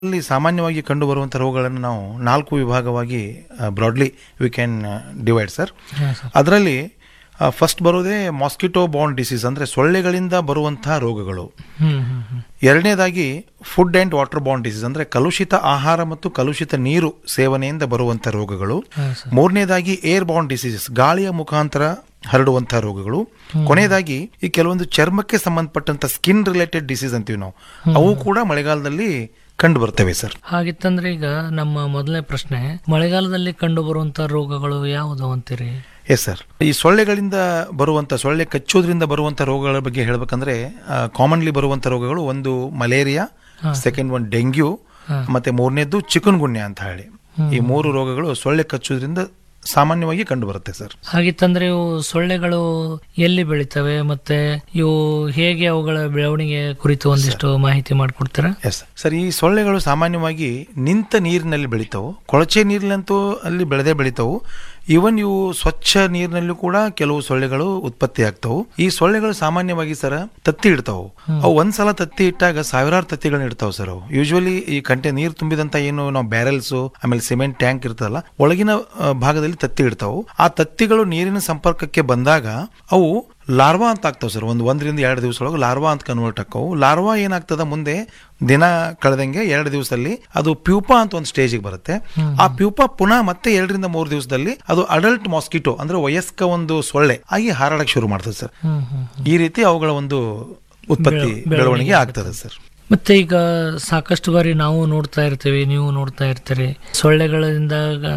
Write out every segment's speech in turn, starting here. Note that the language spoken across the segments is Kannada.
ಅಲ್ಲಿ ಸಾಮಾನ್ಯವಾಗಿ ಕಂಡುಬರುವಂಥ ರೋಗಗಳನ್ನು ನಾವು ನಾಲ್ಕು ವಿಭಾಗವಾಗಿ broadly we can divide sir ಹಾಂ ಸರ್ ಅದರಲ್ಲಿ ಫಸ್ಟ್ ಬರೋದೇ ಮಾಸ್ಕಿಟೋ ಬಾಂಡ್ ಡಿಸೀಸ್ ಅಂದರೆ ಸೊಳ್ಳೆಗಳಿಂದ ಬರುವಂತಹ ರೋಗಗಳು ಹ್ಞೂ ಹ್ಞೂ ಹ್ಞೂ ಎರಡನೇದಾಗಿ ಫುಡ್ ಆ್ಯಂಡ್ ವಾಟರ್ ಬಾಂಡ್ ಡಿಸೀಸ್ ಅಂದರೆ ಕಲುಷಿತ ಆಹಾರ ಮತ್ತು ಕಲುಷಿತ ನೀರು ಸೇವನೆಯಿಂದ ಬರುವಂಥ ರೋಗಗಳು ಹಾಂ ಸರ್ ಮೂರನೇದಾಗಿ ಏರ್ ಬಾಂಡ್ ಡಿಸೀಸಸ್ ಗಾಳಿಯ ಮುಖಾಂತರ ಹರಡುವಂತಹ ರೋಗಗಳು ಕೊನೆಯದಾಗಿ ಈ ಕೆಲವೊಂದು ಚರ್ಮಕ್ಕೆ ಸಂಬಂಧಪಟ್ಟಂತ ಸ್ಕಿನ್ ರಿಲೇಟೆಡ್ ಡಿಸೀಸ್ ಅಂತೀವಿ ನಾವು ಅವು ಕೂಡ ಮಳೆಗಾಲದಲ್ಲಿ ಕಂಡು ಬರ್ತವೆ ಸರ್ ಹಾಗಿತ್ತಂದ್ರೆ ಈಗ ನಮ್ಮ ಮೊದಲನೇ ಪ್ರಶ್ನೆ ಮಳೆಗಾಲದಲ್ಲಿ ಕಂಡು ಬರುವಂತ ರೋಗಗಳು ಯಾವುದು ಅಂತೀರಿ ಎಸ್ ಸರ್ ಈ ಸೊಳ್ಳೆಗಳಿಂದ ಬರುವಂತ ಸೊಳ್ಳೆ ಕಚ್ಚೋದ್ರಿಂದ ಬರುವಂತ ರೋಗಗಳ ಬಗ್ಗೆ ಹೇಳ್ಬೇಕಂದ್ರೆ ಕಾಮನ್ಲಿ ಬರುವಂತ ರೋಗಗಳು ಒಂದು ಮಲೇರಿಯಾ ಹಾ. ಸೆಕೆಂಡ್ ಒನ್ ಡೆಂಗ್ಯೂ ಹಾ. ಮತ್ತೆ ಮೂರನೇದ್ದು ಚಿಕನ್ ಗುನ್ಯ ಅಂತ ಹೇಳಿ ಈ ಮೂರು ರೋಗಗಳು ಸೊಳ್ಳೆ ಕಚ್ಚೋದ್ರಿಂದ ಸಾಮಾನ್ಯವಾಗಿ ಕಂಡು ಬರುತ್ತೆ ಸರ್ ಹಾಗಿತ್ತಂದ್ರೆ ಇವು ಸೊಳ್ಳೆಗಳು ಎಲ್ಲಿ ಬೆಳಿತವೆ ಮತ್ತೆ ಇವು ಹೇಗೆ ಅವುಗಳ ಬೆಳವಣಿಗೆ ಕುರಿತು ಒಂದಿಷ್ಟು ಮಾಹಿತಿ ಮಾಡಿಕೊಡ್ತೀರಾ ಎಸ್ ಸರ್ ಈ ಸೊಳ್ಳೆಗಳು ಸಾಮಾನ್ಯವಾಗಿ ನಿಂತ ನೀರಿನಲ್ಲಿ ಬೆಳಿತಾವು ಕೊಳಚೆ ನೀರಿನಂತೂ ಅಲ್ಲಿ ಬೆಳೆದೇ ಬೆಳಿತಾವು ಈವನ್ ಇವು ಸ್ವಚ್ಛ ನೀರಿನಲ್ಲೂ ಕೂಡ ಕೆಲವು ಸೊಳ್ಳೆಗಳು ಉತ್ಪತ್ತಿ ಆಗ್ತಾವು ಈ ಸೊಳ್ಳೆಗಳು ಸಾಮಾನ್ಯವಾಗಿ ಸರ್ ತತ್ತಿ ಇಡ್ತಾವು ಅವು ಒಂದ್ಸಲ ತತ್ತಿ ಇಟ್ಟಾಗ ಸಾವಿರಾರು ತತ್ತಿಗಳನ್ನ ಇಡ್ತಾವ ಸರ್ ಅವು ಯೂಶುವಲಿ ಈ ಕಂಟೆ ನೀರು ತುಂಬಿದಂತ ಏನು ನಾವು ಬ್ಯಾರೆಲ್ಸ್ ಆಮೇಲೆ ಸಿಮೆಂಟ್ ಟ್ಯಾಂಕ್ ಇರ್ತದಲ್ಲ ಒಳಗಿನ ಆ, ಭಾಗದಲ್ಲಿ ತತ್ತಿ ಇಡ್ತಾವು ಆ ತತ್ತಿಗಳು ನೀರಿನ ಸಂಪರ್ಕಕ್ಕೆ ಬಂದಾಗ ಅವು ಲಾರ್ವಾ ಅಂತ ಆಗ್ತಾವ ಸರ್ ಒಂದು ಒಂದರಿಂದ ಎರಡು ದಿವಸ ಒಳಗೆ ಲಾರ್ವಾ ಅಂತ ಕನ್ವರ್ಟ್ ಆಕ್ಕವು ಲಾರ್ವಾ ಏನಾಗ್ತದ ಮುಂದೆ ದಿನ ಕಳೆದಂಗೆ ಎರಡು ದಿವಸದಲ್ಲಿ ಅದು ಪ್ಯೂಪಾ ಅಂತ ಒಂದು ಸ್ಟೇಜಿಗೆ ಬರುತ್ತೆ ಆ ಪ್ಯೂಪಾ ಪುನಃ ಮತ್ತೆ ಎರಡರಿಂದ ಮೂರು ದಿವಸದಲ್ಲಿ ಅದು ಅಡಲ್ಟ್ ಮಾಸ್ಕಿಟೋ ಅಂದ್ರೆ ವಯಸ್ಕ ಒಂದು ಸೊಳ್ಳೆ ಆಗಿ ಹಾರಾಡಕ್ಕೆ ಶುರು ಮಾಡ್ತದೆ ಸರ್ ಹ್ಮ್ ಹ್ಮ್ ಈ ರೀತಿ ಅವುಗಳ ಒಂದು ಉತ್ಪತ್ತಿ ಬೆಳ- ಬೆಳವಣಿಗೆ ಆಗ್ತದೆ ಸರ್ ಮತ್ತೆ ಈಗ ಸಾಕಷ್ಟು ಬಾರಿ ನಾವು ನೋಡ್ತಾ ಇರ್ತೀವಿ ನೀವು ನೋಡ್ತಾ ಇರ್ತೀರಿ ಸೊಳ್ಳೆಗಳಿಂದ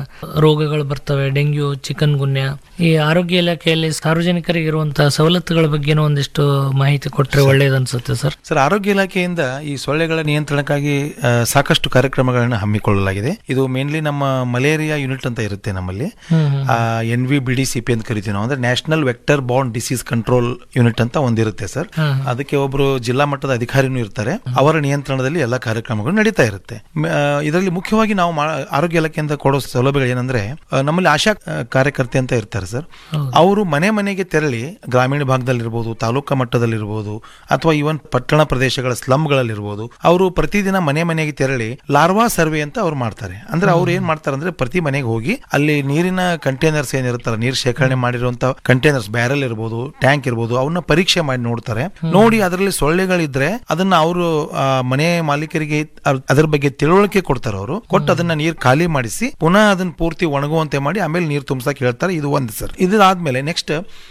ರೋಗಗಳು ಬರ್ತವೆ ಡೆಂಗ್ಯೂ ಚಿಕನ್ ಗುನ್ಯ ಈ ಆರೋಗ್ಯ ಇಲಾಖೆಯಲ್ಲಿ ಸಾರ್ವಜನಿಕರಿಗೆ ಇರುವಂತಹ ಸವಲತ್ತುಗಳ ಬಗ್ಗೆನೂ ಒಂದಿಷ್ಟು ಮಾಹಿತಿ ಕೊಟ್ರೆ ಒಳ್ಳೇದು ಅನ್ಸುತ್ತೆ ಸರ್ ಸರ್ ಆರೋಗ್ಯ ಇಲಾಖೆಯಿಂದ ಈ ಸೊಳ್ಳೆಗಳ ನಿಯಂತ್ರಣಕ್ಕಾಗಿ ಆ, ಸಾಕಷ್ಟು ಕಾರ್ಯಕ್ರಮಗಳನ್ನು ಹಮ್ಮಿಕೊಳ್ಳಲಾಗಿದೆ ಇದು ಮೇನ್ಲಿ ನಮ್ಮ ಮಲೇರಿಯಾ ಯೂನಿಟ್ ಅಂತ ಇರುತ್ತೆ ನಮ್ಮಲ್ಲಿ ಹ್ಮ್ ಹ್ಮ್ N V B D C P ಅಂತ ಕರಿತೀವಿ ನಾವು ಅಂದ್ರೆ ನ್ಯಾಷನಲ್ ವೆಕ್ಟರ್ ಬಾಂಡ್ ಡಿಸೀಸ್ ಕಂಟ್ರೋಲ್ ಯೂನಿಟ್ ಅಂತ ಒಂದಿರುತ್ತೆ ಸರ್ ಹಾ, ಹಾ. ಅದಕ್ಕೆ ಒಬ್ರು ಜಿಲ್ಲಾ ಮಟ್ಟದ ಅಧಿಕಾರಿನೂ ಇರ್ತಾರೆ ಅವರ ನಿಯಂತ್ರಣದಲ್ಲಿ ಎಲ್ಲ ಕಾರ್ಯಕ್ರಮಗಳು ನಡೀತಾ ಇರುತ್ತೆ ಮ- ಆ, ಇದರಲ್ಲಿ ಮುಖ್ಯವಾಗಿ ನಾವು ಮಾ- ಆರೋಗ್ಯ ಇಲಾಖೆಯಿಂದ ಕೊಡೋ ಸೌಲಭ್ಯಗಳು ಏನಂದ್ರೆ ಆ, ನಮ್ಮಲ್ಲಿ ಆಶಾ ಆ, ಕಾರ್ಯಕರ್ತೆ ಅಂತ ಇರ್ತಾರೆ ಸರ್ ಹೌದು. ಅವರು ಮನೆ ಮನೆಗೆ ತೆರಳಿ ಗ್ರಾಮೀಣ ಭಾಗದಲ್ಲಿರ್ಬೋದು ತಾಲೂಕಾ ಮಟ್ಟದಲ್ಲಿರ್ಬೋದು ಅಥವಾ ಇವನ್ ಪಟ್ಟಣ ಪ್ರದೇಶಗಳ ಸ್ಲಮ್ಗಳಲ್ಲಿರ್ಬೋದು ಅವರು ಪ್ರತಿದಿನ ಮನೆ ಮನೆಗೆ ತೆರಳಿ ಲಾರ್ವಾ ಸರ್ವೆ ಅಂತ ಅವ್ರು ಮಾಡ್ತಾರೆ ಅಂದ್ರೆ ಅವ್ರು ಏನ್ ಮಾಡ್ತಾರೆ ಅಂದ್ರೆ ಪ್ರತಿ ಮನೆಗೆ ಹೋಗಿ ಅಲ್ಲಿ ನೀರಿನ ಕಂಟೈನರ್ಸ್ ಏನಿರುತ್ತಲ್ಲ ನೀರು ಶೇಖರಣೆ ಮಾಡಿರುವಂತ ಕಂಟೈನರ್ಸ್ ಬ್ಯಾರಲ್ ಇರ್ಬೋದು ಟ್ಯಾಂಕ್ ಇರ್ಬೋದು ಅವನ್ನ ಪರೀಕ್ಷೆ ಮಾಡಿ ನೋಡ್ತಾರೆ ನೋಡಿ ಅದರಲ್ಲಿ ಸೊಳ್ಳೆಗಳಿದ್ರೆ ಅದನ್ನ ಅವರು ಮನೆ ಮಾಲೀಕರಿಗೆ ಅದ್- ಅದ್ರ ಬಗ್ಗೆ ತಿಳುವಳಿಕೆ ಕೊಡ್ತಾರೆ ಅವರು ಕೊಟ್ಟು ಅದನ್ನ ನೀರು ಖಾಲಿ ಮಾಡಿಸಿ ಪುನಃ ಅದನ್ನ ಪೂರ್ತಿ ಒಣಗುವಂತೆ ಮಾಡಿ ಆಮೇಲೆ ನೀರು ತುಂಬಸಕ್ ಹೇಳ್ತಾರೆ ಇದು ಒಂದು ಸರ್ ಇದಾದ್ಮೇಲೆ ನೆಕ್ಸ್ಟ್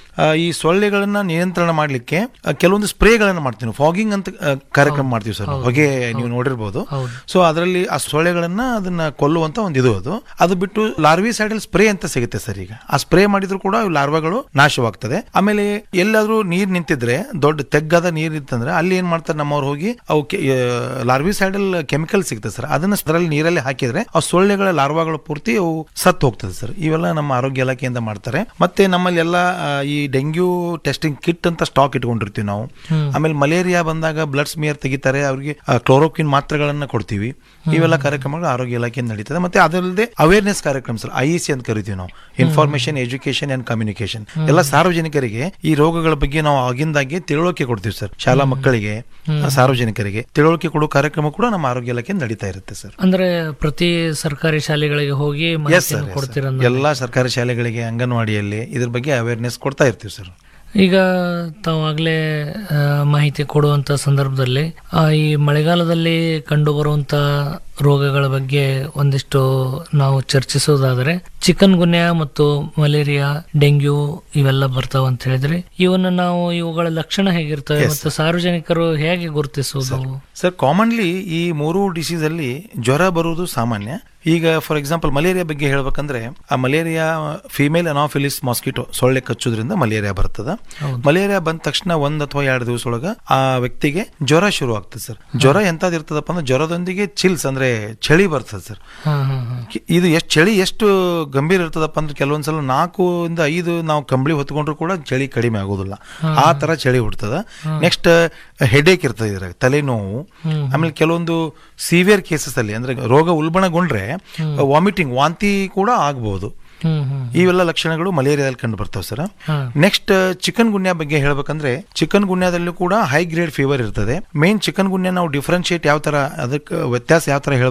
ಈ ಸೊಳ್ಳೆಗಳನ್ನ ನಿಯಂತ್ರಣ ಮಾಡ್ಲಿಕ್ಕೆ ಆ, ಕೆಲವೊಂದು ಸ್ಪ್ರೇಗಳನ್ನ ಮಾಡ್ತೀವಿ ಫಾಗಿಂಗ್ ಅಂತ ಆ, ಕಾರ್ಯಕ್ರಮ ಮಾಡ್ತೀವಿ ಸರ್ ಹೊಗೆ ನೀವು ನೋಡಿರ್ಬೋದು ಹೌದು ಸೊ ಅದರಲ್ಲಿ ಆ ಸೊಳ್ಳೆಗಳನ್ನ ಅದನ್ನ ಕೊಲ್ಲುವಂತ ಒಂದು ಇದು ಅದು ಅದು ಬಿಟ್ಟು ಲಾರ್ವಿ ಸೈಡಲ್ ಸ್ಪ್ರೇ ಅಂತ ಸಿಗುತ್ತೆ ಸರ್ ಈಗ ಆ ಸ್ಪ್ರೇ ಮಾಡಿದ್ರು ಕೂಡ ಇವು ಲಾರ್ವಾಗಳು ನಾಶವಾಗ್ತದೆ ಆಮೇಲೆ ಎಲ್ಲಾದ್ರೂ ನೀರ್ ನಿಂತಿದ್ರೆ ದೊಡ್ಡ ತೆಗ್ಗಾದ ನೀರ್ ಇತ್ತಂದ್ರೆ ಅಲ್ಲಿ ಏನ್ ಮಾಡ್ತಾರೆ ನಮ್ಮವ್ರು ಹೋಗಿ ಅವು ಲಾರ್ವಿ ಸೈಡಲ್ ಕೆಮಿಕಲ್ ಸಿಗ್ತದೆ ಸರ್ ಅದನ್ನ ಅದರಲ್ಲಿ ನೀರಲ್ಲಿ ಹಾಕಿದ್ರೆ ಆ ಸೊಳ್ಳೆಗಳ ಲಾರ್ವಾಗಳು ಪೂರ್ತಿ ಅವು ಸತ್ತು ಹೋಗ್ತದೆ ಸರ್ ಇವೆಲ್ಲ ನಮ್ಮ ಆರೋಗ್ಯ ಇಲಾಖೆಯಿಂದ ಮಾಡ್ತಾರೆ ಮತ್ತೆ ನಮ್ಮಲ್ಲಿ ಎಲ್ಲ ಆ, ಈ ಡೆಂಗ್ಯೂ ಟೆಸ್ಟಿಂಗ್ ಕಿಟ್ ಅಂತ ಸ್ಟಾಕ್ ಇಟ್ಕೊಂಡಿರ್ತೀವಿ ನಾವು ಹ್ಮ್. ಆಮೇಲೆ ಮಲೇರಿಯಾ ಬಂದಾಗ ಬ್ಲಡ್ ಸ್ಮಿಯರ್ ತೆಗಿತಾರೆ ಅವ್ರಿಗೆ ಕ್ಲೋರೋಕ್ವಿನ್ ಮಾತ್ರೆಗಳನ್ನ ಕೊಡ್ತೀವಿ ಇವೆಲ್ಲ ಕಾರ್ಯಕ್ರಮಗಳು ಆರೋಗ್ಯ ಇಲಾಖೆಯಿಂದ ನಡೀತದೆ ಮತ್ತೆ ಅದಲ್ಲದೆ ಅವೇರ್ನೆಸ್ ಕಾರ್ಯಕ್ರಮ ಸರ್ ಐ ಸಿ ಅಂತ ಕರಿತೀವಿ ನಾವು ಇನ್ಫಾರ್ಮೇಶನ್ ಎಜುಕೇಶನ್ ಅಂಡ್ ಕಮ್ಯುನಿಕೇಶನ್ ಎಲ್ಲ ಸಾರ್ವಜನಿಕರಿಗೆ ಈ ರೋಗಗಳ ಬಗ್ಗೆ ನಾವು ಆಗಿಂದಾಗೆ ತಿಳುವಳಿಕೆ ಕೊಡ್ತೀವಿ ಸರ್ ಶಾಲಾ ಮಕ್ಕಳಿಗೆ ಸಾರ್ವಜನಿಕರಿಗೆ ತಿಳುವಳಿಕೆ ಕೊಡೋ ಕಾರ್ಯಕ್ರಮ ಕೂಡ ನಮ್ಮ ಆರೋಗ್ಯ ಇಲಾಖೆ ನಡೀತಾ ಇರುತ್ತೆ ಸರ್ ಅಂದ್ರೆ ಪ್ರತಿ ಸರ್ಕಾರಿ ಶಾಲೆಗಳಿಗೆ ಹೋಗಿ ಎಸ್ ಮಾಹಿತಿಯನ್ನು ಸರ್ ಕೊಡ್ತೀರ ಎಲ್ಲಾ ಸರ್ಕಾರಿ ಶಾಲೆಗಳಿಗೆ ಅಂಗನವಾಡಿಯಲ್ಲಿ ಇದ್ರ ಬಗ್ಗೆ ಅವೇರ್ನೆಸ್ ಕೊಡ್ತಾ ಇರ್ತೀವಿ ಸರ್ ಈಗ ತಾವಾಗಲೇ ಮಾಹಿತಿ ಕೊಡುವಂತ ಸಂದರ್ಭದಲ್ಲಿ ಆ, ಈ ಮಳೆಗಾಲದಲ್ಲಿ ಕಂಡು ಬರುವಂತ ರೋಗಗಳ ಬಗ್ಗೆ ಒಂದಿಷ್ಟು ನಾವು ಚರ್ಚಿಸೋದಾದರೆ ಚಿಕನ್ ಗುನ್ಯ ಮತ್ತು ಮಲೇರಿಯಾ ಡೆಂಗ್ಯೂ ಇವೆಲ್ಲ ಬರ್ತಾವ ಅಂತ ಹೇಳಿದ್ರಿ ಇವನ್ನ ನಾವು ಇವುಗಳ ಲಕ್ಷಣ ಹೇಗಿರ್ತವೆ ಮತ್ತು ಸಾರ್ವಜನಿಕರು ಹೇಗೆ ಗುರುತಿಸುವುದು ಸರ್ ಕಾಮನ್ಲಿ ಈ ಮೂರು ಡಿಸೀಸ್ ಅಲ್ಲಿ ಜ್ವರ ಬರುವುದು ಸಾಮಾನ್ಯ ಈಗ ಫಾರ್ ಎಕ್ಸಾಂಪಲ್ ಮಲೇರಿಯಾ ಬಗ್ಗೆ ಹೇಳ್ಬೇಕಂದ್ರೆ ಆ ಮಲೇರಿಯಾ ಫಿಮೇಲ್ ಅನಾಫಿಲಿಸ್ ಮಾಸ್ಕಿಟೋ ಸೊಳ್ಳೆ ಕಚ್ಚೋದ್ರಿಂದ ಮಲೇರಿಯಾ ಬರ್ತದ ಹೌದು. ಮಲೇರಿಯಾ ಬಂದ ತಕ್ಷಣ ಒಂದ್ ಅಥವಾ ಎರಡು ದಿವಸ ಒಳಗ ಆ ವ್ಯಕ್ತಿಗೆ ಜ್ವರ ಶುರು ಆಗ್ತದೆ ಸರ್ ಜ್ವರ ಎಂತದ್ ಇರ್ತದಪ್ಪ ಅಂದ್ರೆ ಜ್ವರದೊಂದಿಗೆ ಚಿಲ್ಸ್ ಅಂದ್ರೆ ಚಳಿ ಬರ್ತದೆ ಸರ್ ಹಾ ಹಾ ಹಾ ಕಿ- ಇದು ಎಷ್ಟು ಚಳಿ ಎಷ್ಟು ಗಂಭೀರ ಇರ್ತದಪ್ಪ ಅಂದ್ರೆ ಕೆಲವೊಂದ್ಸಲ ನಾಲ್ಕು ಇಂದ ಐದು ನಾವು ಕಂಬಳಿ ಹೊತ್ಕೊಂಡ್ರು ಕೂಡ ಚಳಿ ಕಡಿಮೆ ಆಗೋದಿಲ್ಲ ಆ ತರ ಚಳಿ ಹುಡ್ತದ ನೆಕ್ಸ್ಟ್ ಹೆಡೇಕ್ ಇರ್ತದೆ ಇದ್ರಾಗ ತಲೆನೋವು ಹ್ಮ್. ಆಮೇಲೆ ಕೆಲವೊಂದು ಸಿವಿಯರ್ ಕೇಸಸ್ ಅಲ್ಲಿ ಅಂದ್ರೆ ರೋಗ ಉಲ್ಬಣಗೊಂಡ್ರೆ ವಾಮಿಟಿಂಗ್ ವಾಂತಿ ಕೂಡ ಆಗ್ಬಹುದು ಹ್ಮ್ ಹ್ಮ್ ಇವೆಲ್ಲ ಲಕ್ಷಣಗಳು ಮಲೇರಿಯಾದಲ್ಲಿ ಕಂಡು ಬರ್ತಾವೆ ಸರ್ ಹಾ ನೆಕ್ಸ್ಟ್ ಚಿಕನ್ ಗುನ್ಯಾ ಬಗ್ಗೆ ಹೇಳ್ಬೇಕಂದ್ರೆ ಚಿಕನ್ ಗುನ್ಯಾದಲ್ಲೂ ಕೂಡ ಹೈ ಗ್ರೇಡ್ ಫೀವರ್ ಇರ್ತದೆ ಮೇನ್ ಚಿಕನ್ ಗುನ್ಯಾ ನಾವು ಡಿಫ್ರೆನ್ಶಿಯೇಟ್ ಯಾವ ತರ ಅದಕ್ಕೆ ವ್ಯತ್ಯಾಸ ಯಾವ ತರ